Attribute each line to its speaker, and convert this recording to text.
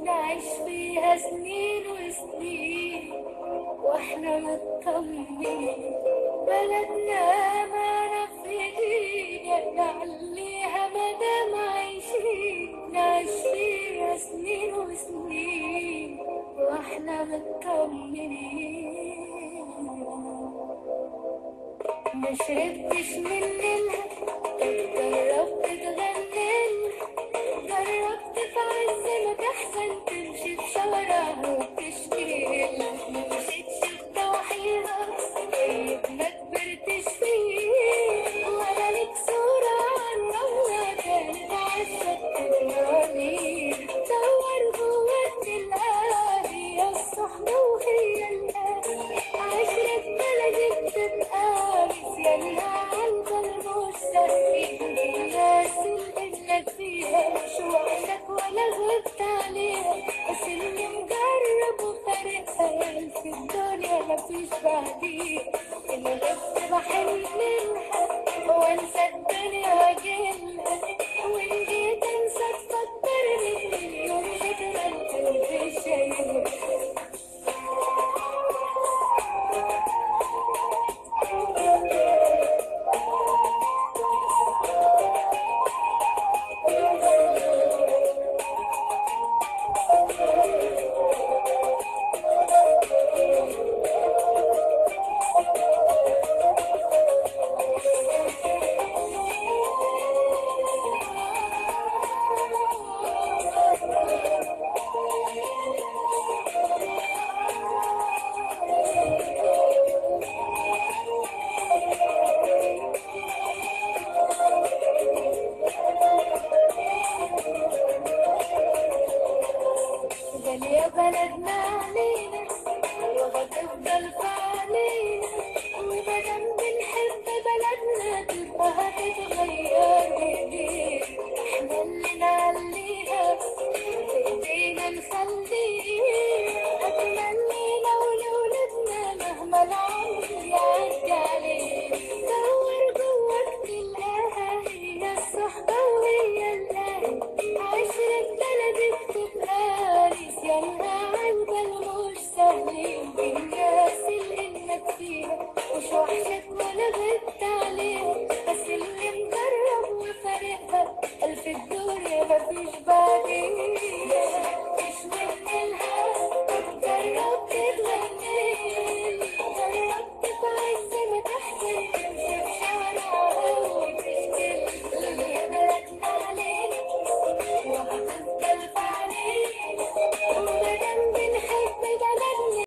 Speaker 1: نعيش فيها سنين وسنين واحنا مطمنين بلدنا ما في ايدينا نعليها مدام عايشين نعيش فيها سنين وسنين واحنا مطمنين ما شربتش من نيلها جربت تغني جربت في عز ما تحزن تمشي في شوارعها وتشتري ما مشيتش في ضواحيها طيب ما كبرتش فيه ولا ليك صورة عن رملة كانت عزة تجراني دور جواك تلقاها هي الصحبة وهي الأهل عشرة بلدك تبقى نسيانها عالبة المستسلم الناس اللي انك فيها مش وحدك ولا غبت عليها بس اللي مجرب وفارقها في الدنيا مفيش بعديها اللي غبت بحن منها وانسى الدنيا واجيلها وان جيت انسى تفكرني مليون ذكرى القلب شايلها غالية بلدنا علينا وهتفضل في علينا ومادام بنحب بلدنا تبقى هتتغير بايدينا احنا اللي نعليها بايدينا نخليها اتمنينا ولولادنا مهما العمر يعدي علينا دور جواك تلاقيها هي الصحبة وهي الأهل عشرة بلدك تبقى نسيانها عالبة مش سهلين بالناس اللي انك فيها مش وحشك ولا غبت عليها بس اللي مجرب وفارقها ألف الدنيا مفيش بعديها مش من الهوا جربت تغني جربت في عز ما تحزن تمشي في شوارعها وتشتري اللي بلدنا علينا وهتفضل في